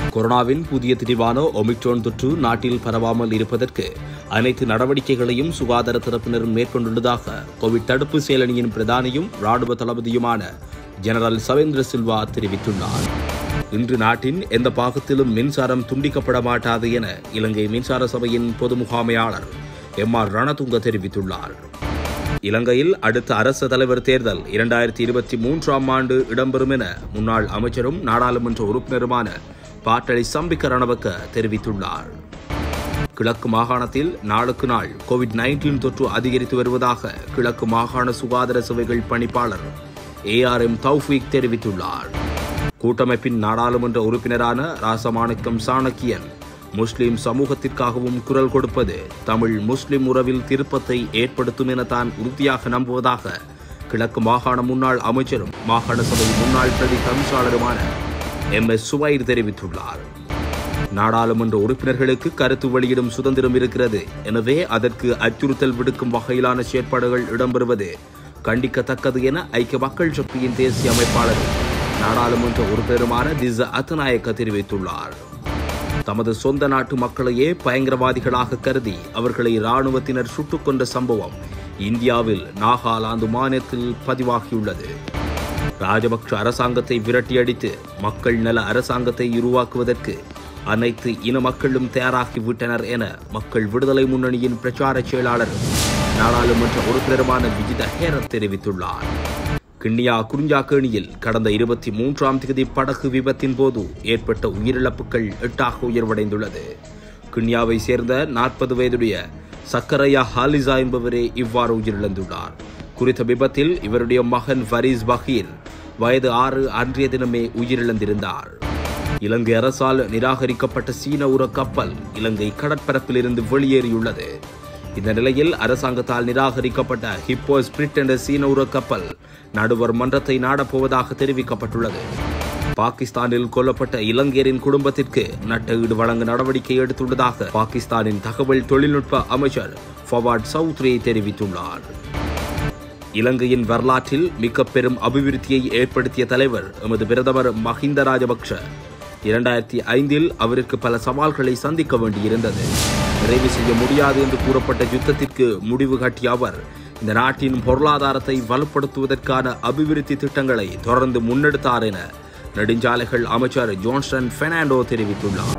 கொரோனாவின் புதிய திரிவான ஒமிக்ரோன் தொற்று நாட்டில் பரவாமல் இருப்பதற்கு அனைத்து நடவடிக்கைகளையும் சுகாதார தரப்பினரும் மேற்கொண்டுள்ளதாக கோவிட் தடுப்பு செயலணியின் பிரதானியும் ராணுவ தளபதியுமான ஜெனரல் சவேந்திர சில்வா தெரிவித்துள்ளார் இன்று நாட்டின் எந்த பாகத்திலும் மின்சாரம் துண்டிக்கப்பட மாட்டாது என இலங்கை மின்சார சபையின் பொது முகாமையாளர் எம் ஆர் ரணதுங்க தெரிவித்துள்ளார் இலங்கையில் அடுத்த அரசு தலைவர் தேர்தல் இரண்டாயிரத்தி இருபத்தி மூன்றாம் ஆண்டு இடம்பெறும் என முன்னாள் அமைச்சரும் நாடாளுமன்ற உறுப்பினருமான பாட்டளி சம்பிக்க ரணவக்க தெரிவித்துள்ளார் கிழக்கு மாகாணத்தில் நாளுக்கு நாள் கோவிட் நைன்டீன் தொற்று அதிகரித்து வருவதாக கிழக்கு மாகாண சுகாதார சேவைகள் பணிப்பாளர் ஏஆர்எம் தௌஃபீக் தெரிவித்துள்ளார் கூட்டமைப்பின் நாடாளுமன்ற உறுப்பினரான ராசமாணிக்கம் சாணக்கியன் முஸ்லிம் சமூகத்திற்காகவும் குரல் கொடுப்பது தமிழ் முஸ்லிம் உறவில் திருப்பத்தை ஏற்படுத்தும் என தான் உறுதியாக நம்புவதாக கிழக்கு மாகாண முன்னாள் அமைச்சரும் மாகாண சபை முன்னாள் பிரதி தவிசாளருமான எம் எஸ் சுவைர் தெரிவித்துள்ளார் நாடாளுமன்ற உறுப்பினர்களுக்கு கருத்து வெளியிடும் சுதந்திரம் இருக்கிறது எனவே அதற்கு அச்சுறுத்தல் விடுக்கும் வகையிலான செயற்பாடுகள் இடம்பெறுவது கண்டிக்கத்தக்கது என ஐக்கிய மக்கள் சக்தியின் தேசிய அமைப்பாளர் நாடாளுமன்ற உறுப்பினருமான திச அத்தநாயக்க தெரிவித்துள்ளார் தமது சொந்த நாட்டு மக்களையே பயங்கரவாதிகளாக கருதி அவர்களை இராணுவத்தினர் சுட்டுக் கொண்ட சம்பவம் இந்தியாவில் நாகாலாந்து மாநிலத்தில் பதிவாகியுள்ளது ராஜபக்ஷ அரசாங்கத்தை விரட்டியடித்து மக்கள் நல அரசாங்கத்தை உருவாக்குவதற்கு அனைத்து இன மக்களும் தயாராகிவிட்டனர் என மக்கள் விடுதலை முன்னணியின் பிரச்சார செயலாளர் நாடாளுமன்ற உறுப்பினருமான விஜித ஹேரத் தெரிவித்துள்ளார் கிண்ணியா குறிஞ்சாக்கேணியில் கடந்த இருபத்தி மூன்றாம் தேதி படகு விபத்தின் போது ஏற்பட்ட உயிரிழப்புகள் எட்டாக உயர்வடைந்துள்ளது கிண்ணியாவை சேர்ந்த நாற்பது வயதுடைய சக்கரையா ஹாலிசா என்பவரே இவ்வாறு உயிரிழந்துள்ளார் குறித்த விபத்தில் இவருடைய மகன் ஃபரீஸ் பஹீர் வயது ஆறு அன்றைய தினமே உயிரிழந்திருந்தார் இலங்கை அரசால் நிராகரிக்கப்பட்ட சீன உர கப்பல் இலங்கை கடற்பரப்பிலிருந்து வெளியேறியுள்ளது இந்த நிலையில் அரசாங்கத்தால் நிராகரிக்கப்பட்ட ஹிப்போ ஸ்பிரிட் என்ற சீன உர கப்பல் நடுவர் மன்றத்தை நாடப்போவதாக தெரிவிக்கப்பட்டுள்ளது பாகிஸ்தானில் கொல்லப்பட்ட இலங்கையரின் குடும்பத்திற்கு நட்ட ஈடு வழங்க நடவடிக்கை எடுத்துள்ளதாக பாகிஸ்தானின் தகவல் தொழில்நுட்ப அமைச்சர் ஃபவாட் சௌத்ரி தெரிவித்துள்ளார் இலங்கையின் வரலாற்றில் மிக பெரும் அபிவிருத்தியை ஏற்படுத்திய தலைவர் எமது பிரதமர் மஹிந்த ராஜபக்ஷ இரண்டாயிரத்தி ஐந்தில் அவருக்கு பல சவால்களை சந்திக்க வேண்டியிருந்தது நிறைவு செய்ய முடியாது என்று கூறப்பட்ட யுத்தத்திற்கு முடிவு கட்டிய அவர் இந்த நாட்டின் பொருளாதாரத்தை வலுப்படுத்துவதற்கான அபிவிருத்தி திட்டங்களை தொடர்ந்து முன்னெடுத்தார் என நெடுஞ்சாலைகள் அமைச்சர் ஜோன்சன் பெர்னாண்டோ தெரிவித்துள்ளார்